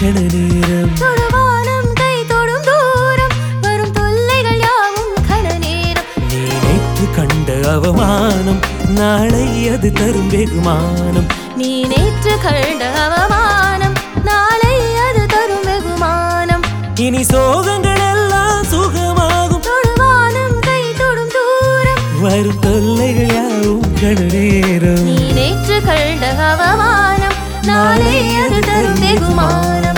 கண நேரம் தொடுவானம் கை தொடும் தூரம் வரும் தொல்லைகள் யாவும் கண நேரம் நீ நேற்று கண்ட அவமானம் நாளை அது தரும் வெகுமானம் நீ நேற்று கண்ட அவமானம் நாளை அது தரும் வெகுமானம் இனி சோகங்கள் எல்லாம் சுகமாகும் தொடுவானம் கை தொடும் தூரம் வரும் தொல்லைகள் யாவும் கண நேரம் நீ நேற்று கண்ட அவமானம் நாளை அது தரும் வெகுமானம்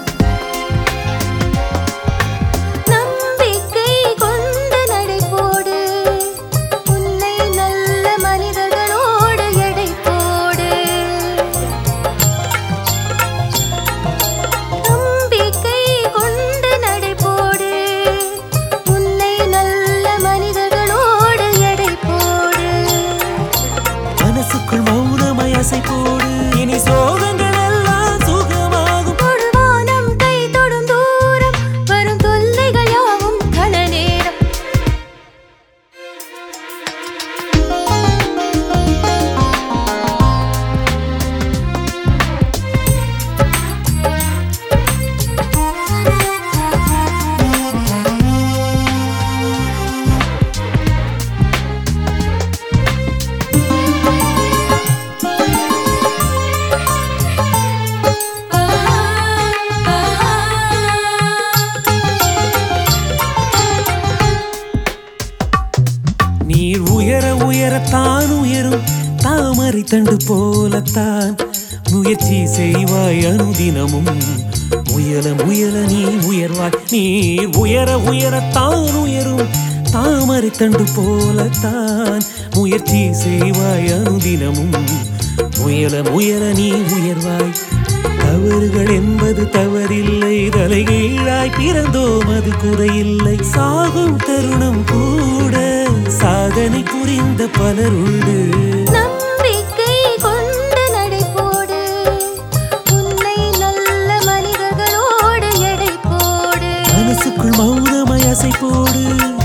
நம்பிக்கை கொண்டு நடைபோடு உன்னை நல்ல மனிதர்களோடு எடை போடு நம்பிக்கை கொண்டு நடைபோடு உன்னை நல்ல மனிதர்களோடு எடை போடு மனசுக்குள் மௌனமாய் அசை போடு இனி சோகங்கள் எல்லாம் சுகமாகும் தொடுவானம் கை தொடும் தூரம் வரும் தொல்லைகள் யாவும் கண நேரம் நீர் உயர உயரத்தான் உயரும் தாமரை தண்டு போலத்தான் முயற்சி செய்வாய் அனுதினமும் முயல முயல நீ உயர்வாய் நீர் உயர உயரத்தான் உயரும் தாமரை தண்டு போலத்தான் முயற்சி செய்வாய் அனுதினமும் முயல முயல நீ உயர்வாய் தவறுகள் என்பது தவறில்லை தலைகீழாய் பிறந்தோம் அது குறையில்லை சாகும் தருணம் கூட சாதனை புரிந்த பலருண்டு நம்பிக்கை கொண்டு நடைபோடு உன்னை நல்ல மனிதர்களோடு எடை போடு மனசுக்குள் மௌனமாய் அசை போடு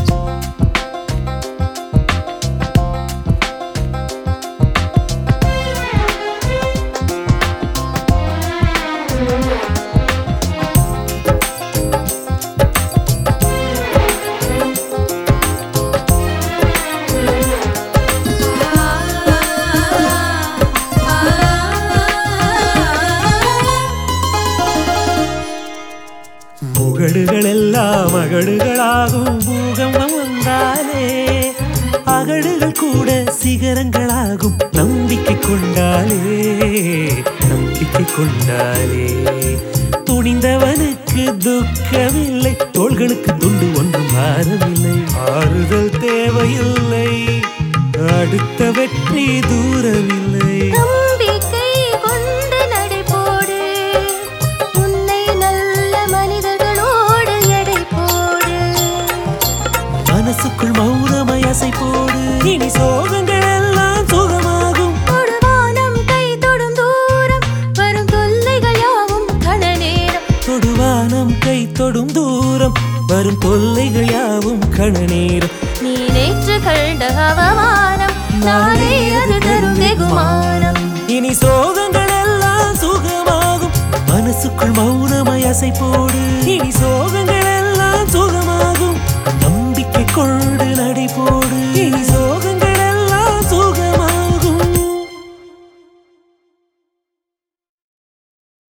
முகடுகள் எல்லாம் அகடுகளாகும் பூகம்பம் வந்தாலே அகடுகள் கூட சிகரங்களாகும் நம்பிக்கை கொண்டாலே நம்பிக்கை கொண்டாலே துணிந்தவனுக்கு துக்கமில்லை தோள்களுக்கு துண்டு ஒன்றும் மாறவில்லை ஆறுதல் தேவையில்லை அடுத்த வெற்றி தூரமில்லை நம்பிக்கை கொண்டு நடைபோடு உன்னை நல்ல மனிதர்களோடு எடை போடு மனசுக்குள் மௌனமாய் அசை போடு இனி சோகங்கள் எல்லாம் சுகமாகும் தொடுவானம் கை தொடும் தூரம் வரும் தொல்லைகள் யாவும் கண நேரம் தொடுவானம் கை தொடும் தூரம் வரும் தொல்லைகள் யாவும் கண நேரம் நீ நேற்று கண்ட அவமானம் நாளை அது தரும் வெகுமானம் இனி சோகங்கள் எல்லாம் சுகமாகும் மனசுக்குள் மௌனமாய் அசை போடு இனி சோகங்கள் எல்லாம் சுகமாகும் நம்பிக்கை கொள்